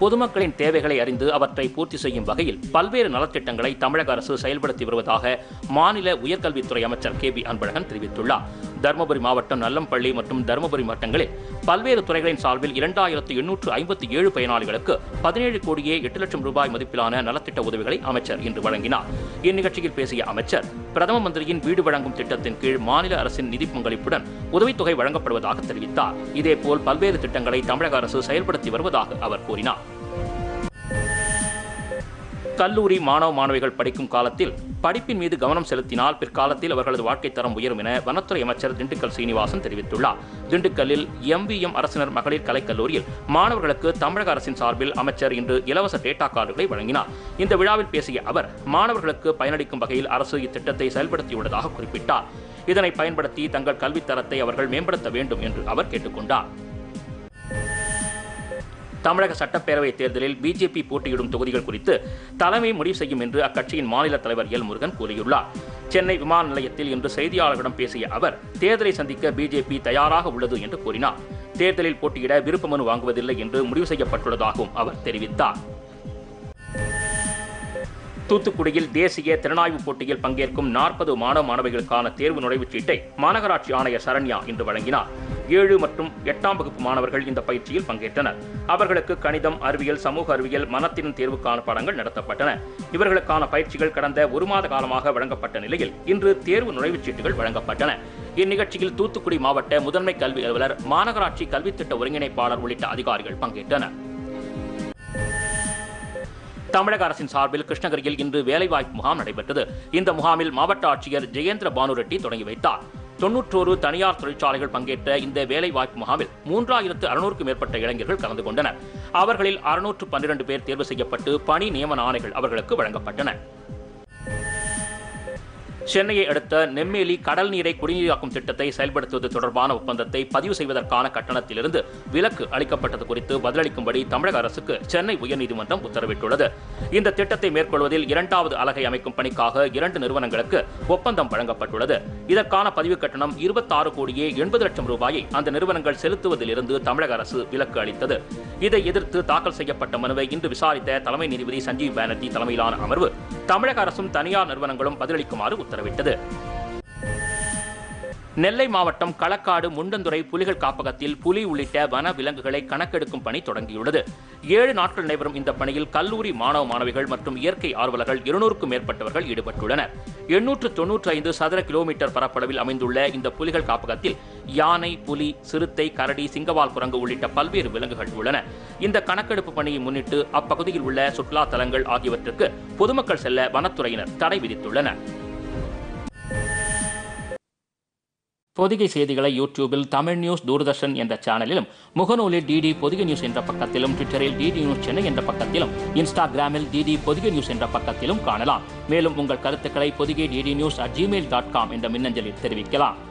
பொதுமக்களின் தேவைகளை அறிந்து அவற்றை பூர்த்தி செய்யும் வகையில் பல்வேறு நலத்திட்டங்களை தமிழக அரசு செயல்படுத்தி வருவதாக மாநில உயர்கல்வித்துறை அமைச்சர் கே பி அன்பழகன் தெரிவித்துள்ளார் தருமபுரி மாவட்டம் நல்லம்பள்ளி மற்றும் தருமபுரி மாவட்டங்களில் பல்வேறு துறைகளின் சார்பில் இரண்டாயிரத்து எண்ணூற்று ஐம்பத்தி ஏழு பயனாளிகளுக்கு பதினேழு கோடியே எட்டு லட்சம் ரூபாய் மதிப்பிலான நலத்திட்ட உதவிகளை அமைச்சர் இன்று வழங்கினார் இந்நிகழ்ச்சியில் பேசிய அமைச்சர் பிரதம மந்திரியின் வீடு வழங்கும் திட்டத்தின் கீழ் மாநில அரசின் நிதி பங்களிப்புடன் உதவித்தொகை வழங்கப்படுவதாக தெரிவித்தார் இதேபோல் பல்வேறு திட்டங்களை தமிழக அரசு செயல்படுத்தி வருவதாக அவர் கூறினார் கல்லூரி மாணவ மாணவிகள் படிக்கும் காலத்தில் படிப்பின் மீது கவனம் செலுத்தினால் பிற்காலத்தில் அவர்களது வாழ்க்கைத் தரம் உயரும் என வனத்துறை அமைச்சர் திண்டுக்கல் சீனிவாசன் தெரிவித்துள்ளார் திண்டுக்கல்லில் எம்விஎம் அரசினர் மகளிர் கலைக்கல்லூரியில் மாணவர்களுக்கு தமிழக அரசின் சார்பில் அமைச்சர் இன்று இலவச டேட்டா கார்டுகளை வழங்கினார் இந்த விழாவில் பேசிய அவர் மாணவர்களுக்கு பயனளிக்கும் வகையில் அரசு இத்திட்டத்தை செயல்படுத்தியுள்ளதாக குறிப்பிட்டார் இதனை பயன்படுத்தி தங்கள் கல்வித் தரத்தை அவர்கள் மேம்படுத்த வேண்டும் என்று அவர் கேட்டுக்கொண்டார் தமிழக சட்டப்பேரவைத் தேர்தலில் பிஜேபி போட்டியிடும் தொகுதிகள் குறித்து தலைமை முடிவு செய்யும் என்று அக்கட்சியின் மாநில தலைவர் எல் முருகன் கூறியுள்ளார் சென்னை விமான நிலையத்தில் இன்று செய்தியாளர்களிடம் பேசிய அவர் தேர்தலை சந்திக்க பிஜேபி தயாராக உள்ளது என்று கூறினார் தேர்தலில் போட்டியிட விருப்ப மனு வாங்குவதில்லை என்று முடிவு செய்யப்பட்டுள்ளதாகவும் அவர் தெரிவித்தார் தூத்துக்குடியில் தேசிய திறனாய்வு போட்டியில் பங்கேற்கும் நாற்பது மாணவ மாணவிகளுக்கான தேர்வு நுழைவுச் சீட்டை மாநகராட்சி ஆணையர் சரண்யா இன்று வழங்கினார் ஏழு மற்றும் எட்டாம் வகுப்பு மாணவர்கள் இந்த பயிற்சியில் பங்கேற்றனர் அவர்களுக்கு கணிதம் அறிவியல் சமூக அறிவியல் மனத்திறன் தேர்வுக்கான பாடங்கள் நடத்தப்பட்டன இவர்களுக்கான பயிற்சிகள் கடந்த ஒரு மாத காலமாக வழங்கப்பட்ட நிலையில் இன்று தேர்வு நுழைவுச் சீட்டுகள் வழங்கப்பட்டன இந்நிகழ்ச்சியில் தூத்துக்குடி மாவட்ட முதன்மை கல்வி அலுவலர் மாநகராட்சி கல்வித்திட்ட ஒருங்கிணைப்பாளர் உள்ளிட்ட அதிகாரிகள் பங்கேற்றனர் தமிழக அரசின் சார்பில் கிருஷ்ணகிரியில் இன்று வேலைவாய்ப்பு முகாம் நடைபெற்றது இந்த முகாமில் மாவட்ட ஆட்சியர் ஜெயேந்திர பானுரெட்டி தொடங்கி வைத்தார் தொன்னூற்றோரு தனியார் தொழிற்சாலைகள் பங்கேற்ற இந்த வேலைவாய்ப்பு முகாமில் மூன்றாயிரத்து அறுநூறுக்கும் மேற்பட்ட இளைஞர்கள் கலந்து கொண்டனர் அவர்களில் அறுநூற்று பன்னிரண்டு பேர் தேர்வு செய்யப்பட்டு பணி நியமன ஆணைகள் அவர்களுக்கு வழங்கப்பட்டன சென்னையை அடுத்த நெம்மேலி கடல் நீரை குடிநீராக்கும் திட்டத்தை செயல்படுத்துவது தொடர்பான ஒப்பந்தத்தை பதிவு செய்வதற்கான கட்டணத்திலிருந்து விலக்கு அளிக்கப்பட்டது குறித்து பதிலளிக்கும்படி தமிழக அரசுக்கு சென்னை உயர்நீதிமன்றம் உத்தரவிட்டுள்ளது இந்த திட்டத்தை மேற்கொள்வதில் இரண்டாவது அலகை அமைக்கும் பணிக்காக இரண்டு நிறுவனங்களுக்கு ஒப்பந்தம் வழங்கப்பட்டுள்ளது இதற்கான பதிவு கட்டணம் இருபத்தாறு கோடியே எண்பது லட்சம் ரூபாயை அந்த நிறுவனங்கள் செலுத்துவதிலிருந்து தமிழக அரசு விலக்கு அளித்தது இதை எதிர்த்து தாக்கல் செய்யப்பட்ட மனுவை இன்று விசாரித்த தலைமை நீதிபதி சஞ்சீவ் பானர்ஜி தலைமையிலான அமர்வு தமிழக அரசும் தனியார் நிறுவனங்களும் பதிலளிக்குமாறு உத்தரவிட்டது நெல்லை மாவட்டம் களக்காடு முண்டந்துறை புலிகள் காப்பகத்தில் புலி உள்ளிட்ட வன விலங்குகளை கணக்கெடுக்கும் பணி தொடங்கியுள்ளது ஏழு நாட்கள் நடைபெறும் இந்த பணியில் கல்லூரி மாணவ மாணவிகள் மற்றும் இயற்கை ஆர்வலர்கள் இருநூறுக்கும் மேற்பட்டவர்கள் ஈடுபட்டுள்ளனர் எண்ணூற்று தொன்னூற்றி ஐந்து சதுர கிலோமீட்டர் பரப்பளவில் அமைந்துள்ள இந்த புலிகள் காப்பகத்தில் யானை புலி சிறுத்தை கரடி சிங்கவால் குரங்கு உள்ளிட்ட பல்வேறு விலங்குகள் உள்ளன இந்த கணக்கெடுப்பு பணியை முன்னிட்டு அப்பகுதியில் உள்ள சுற்றுலா தலங்கள் ஆகியவற்றுக்கு பொதுமக்கள் செல்ல வனத்துறையினர் தடை விதித்துள்ளனர் பொதிகை செய்திகளை யூடியூபில் தமிழ் நியூஸ் தூர்தர்ஷன் என்ற சேனலிலும் முகநூலில் டிடி பொதிகை நியூஸ் என்ற பக்கத்திலும் ட்விட்டரில் டிடி நியூஸ் சென்னை என்ற பக்கத்திலும் இன்ஸ்டாகிராமில் டிடி பொதிகை நியூஸ் என்ற பக்கத்திலும் காணலாம் மேலும் உங்கள் கருத்துக்களை Pothigai DD news at gmail dot com என்ற மின்னஞ்சலில் தெரிவிக்கலாம்